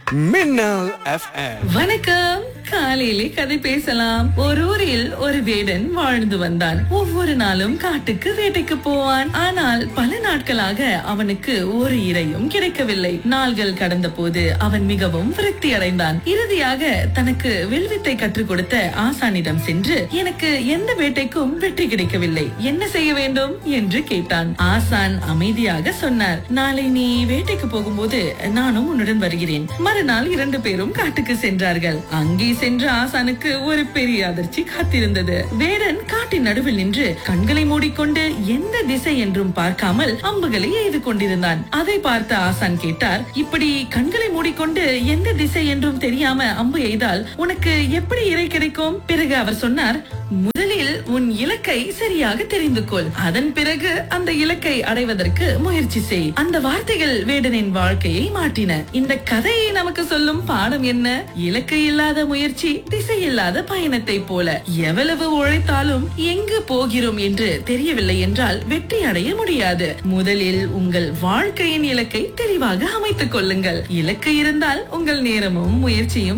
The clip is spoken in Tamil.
மின்னல் எஃப்எம் வணக்கம் காலையிலே கதை பேசலாம் ஒரு ஊரில் ஒரு வேடன் வாழ்ந்து வந்தான் ஒவ்வொரு நாளும் காட்டுக்கு வேட்டைக்கு போவான் ஆனால் பல நாட்களாக அவனுக்கு ஒரு இரையும் கிடைக்கவில்லை நாள்கள் கடந்த போது அவன் மிகவும் விரக்தி அடைந்தான் இறுதியாக தனக்கு வில்வித்தை கற்றுக் கொடுத்த ஆசானிடம் சென்று எனக்கு எந்த வேட்டைக்கும் வெற்றி கிடைக்கவில்லை என்ன செய்ய வேண்டும் என்று கேட்டான் ஆசான் அமைதியாக சொன்னார் நாளை நீ வேட்டைக்கு போகும்போது நானும் உன்னுடன் வருகிறேன் மறுநாள் இரண்டு பேரும் காட்டுக்கு சென்றார்கள் அங்கே சென்ற ஆசானுக்கு ஒரு பெரிய அதிர்ச்சி காத்திருந்தது வேடன் காட்டின் நடுவில் நின்று கண்களை மூடிக்கொண்டு எந்த திசை என்றும் பார்க்காமல் அம்புகளை எய்து கொண்டிருந்தான் அதை பார்த்த ஆசான் கேட்டார் இப்படி கண்களை மூடிக்கொண்டு எந்த திசை என்றும் தெரியாம அம்பு எய்தால் உனக்கு எப்படி இறை கிடைக்கும் பிறகு அவர் சொன்னார் முதலில் உன் இலக்கை சரியாக தெரிந்து கொள் அதன் பிறகு அந்த இலக்கை அடைவதற்கு முயற்சி செய் அந்த வார்த்தைகள் வேடனின் வாழ்க்கையை மாற்றின இந்த கதையை நமக்கு சொல்லும் பாடம் என்ன இலக்கு இல்லாத முயற்சி திசை இல்லாத பயணத்தை போல எவ்வளவு உழைத்தாலும் எங்கு போகிறோம் என்று தெரியவில்லை என்றால் வெற்றி அடைய முடியாது முதலில் உங்கள் வாழ்க்கையின் இலக்கை தெளிவாக அமைத்துக் கொள்ளுங்கள் இலக்கு இருந்தால் உங்கள் நேரமும் முயற்சியும்